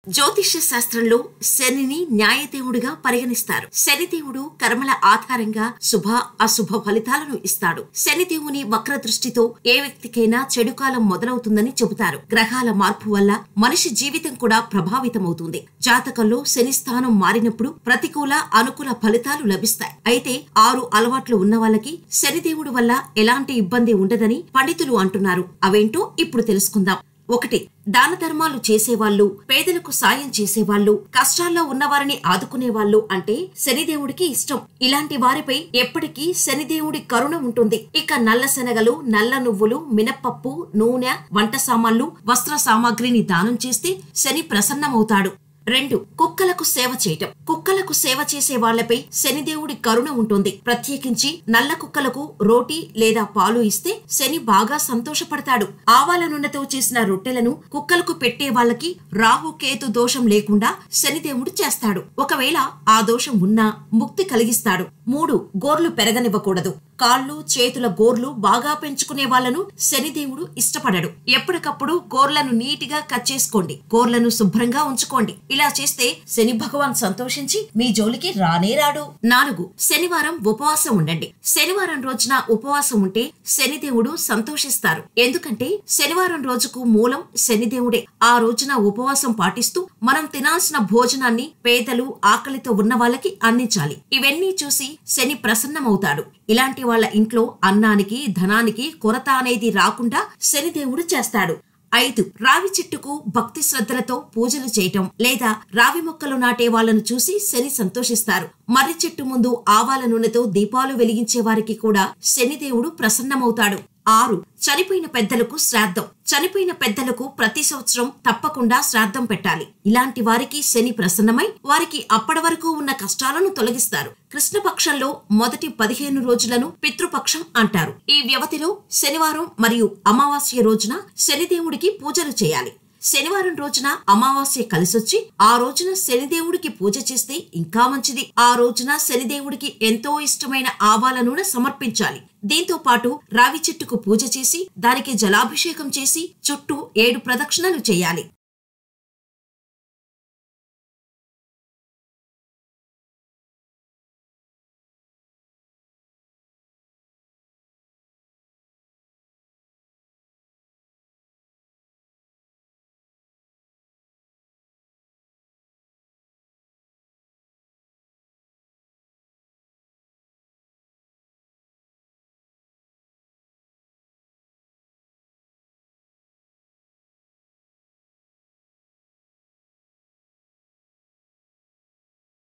జ్యోతిష్య శాస్త్రంలో శనిని న్యాయదేవుడిగా పరిగణిస్తారు శనిదేవుడు కర్మల ఆధారంగా శుభ అశుభ ఫలితాలను ఇస్తాడు శనిదేవుని వక్ర దృష్టితో ఏ వ్యక్తికైనా చెడు కాలం మొదలవుతుందని చెబుతారు గ్రహాల మార్పు వల్ల మనిషి జీవితం కూడా ప్రభావితమవుతుంది జాతకంలో శని స్థానం మారినప్పుడు ప్రతికూల అనుకూల ఫలితాలు లభిస్తాయి అయితే ఆరు అలవాట్లు ఉన్న వాళ్ళకి శనిదేవుడు వల్ల ఎలాంటి ఇబ్బంది ఉండదని పండితులు అంటున్నారు అవేంటో ఇప్పుడు తెలుసుకుందాం ఒకటి దాన ధర్మాలు చేసేవాళ్ళు పేదలకు సాయం చేసేవాళ్ళు కష్టాల్లో ఉన్నవారిని ఆదుకునేవాళ్ళు అంటే శనిదేవుడికి ఇష్టం ఇలాంటి వారిపై ఎప్పటికీ శనిదేవుడి కరుణ ఉంటుంది ఇక నల్ల శనగలు నల్ల నువ్వులు మినప్పప్పు నూనె వంట సామాన్లు వస్త్ర సామాగ్రిని దానం చేస్తే శని ప్రసన్నమవుతాడు రెండు కుక్కలకు సేవ చేయటం కుక్కలకు సేవ చేసే వాళ్లపై శనిదేవుడి కరుణ ఉంటుంది ప్రత్యేకించి నల్ల కుక్కలకు రోటీ లేదా పాలు ఇస్తే శని బాగా సంతోషపడతాడు ఆవాల నూనెతో చేసిన రొట్టెలను కుక్కలకు పెట్టే వాళ్ళకి రాహు కేతు దోషం లేకుండా శనిదేవుడు చేస్తాడు ఒకవేళ ఆ దోషం ఉన్నా ముక్తి కలిగిస్తాడు మూడు గోర్లు పెరగనివ్వకూడదు కాళ్ళు చేతుల గోర్లు బాగా పెంచుకునే వాళ్లను శనిదేవుడు ఇష్టపడడు ఎప్పటికప్పుడు గోర్లను నీటిగా కట్ చేసుకోండి గోర్లను శుభ్రంగా ఉంచుకోండి ఇలా చేస్తే శని భగవాన్ సంతోషించి మీ జోలికి రానే రాడు నాలుగు శనివారం ఉపవాసం ఉండండి శనివారం రోజున ఉపవాసం ఉంటే శనిదేవుడు సంతోషిస్తారు ఎందుకంటే శనివారం రోజుకు మూలం శనిదేవుడే ఆ రోజున ఉపవాసం పాటిస్తూ మనం తినాల్సిన భోజనాన్ని పేదలు ఆకలితో ఉన్న వాళ్ళకి అందించాలి ఇవన్నీ చూసి శని ప్రసన్నమవుతాడు ఇలాంటి వాళ్ళ ఇంట్లో అన్నానికి ధనానికి కొరత అనేది రాకుండా శనిదేవుడు చేస్తాడు ఐదు రావి చెట్టుకు భక్తి శ్రద్ధలతో పూజలు చేయటం లేదా రావి మొక్కలు నాటే వాళ్ళను చూసి శని సంతోషిస్తారు మర్రి చెట్టు ముందు ఆవాల నూనెతో దీపాలు వెలిగించే వారికి కూడా శనిదేవుడు ప్రసన్నమవుతాడు ఆరు చనిపోయిన పెద్దలకు శ్రాద్ధం చనిపోయిన పెద్దలకు ప్రతి సంవత్సరం తప్పకుండా శ్రాద్ధం పెట్టాలి ఇలాంటి వారికి శని ప్రసన్నమై వారికి అప్పటి వరకు ఉన్న కష్టాలను తొలగిస్తారు కృష్ణపక్షంలో మొదటి పదిహేను రోజులను పితృపక్షం అంటారు ఈ వ్యవధిలో శనివారం మరియు అమావాస్య రోజున శనిదేవుడికి పూజలు చేయాలి శనివారం రోజున అమావాస్య కలిసొచ్చి ఆ రోజున శనిదేవుడికి పూజ చేస్తే ఇంకా మంచిది ఆ రోజున శనిదేవుడికి ఎంతో ఇష్టమైన ఆవాల నూనె సమర్పించాలి దీంతో పాటు రావి చెట్టుకు పూజ చేసి దానికి జలాభిషేకం చేసి చుట్టూ ఏడు ప్రదక్షిణలు చేయాలి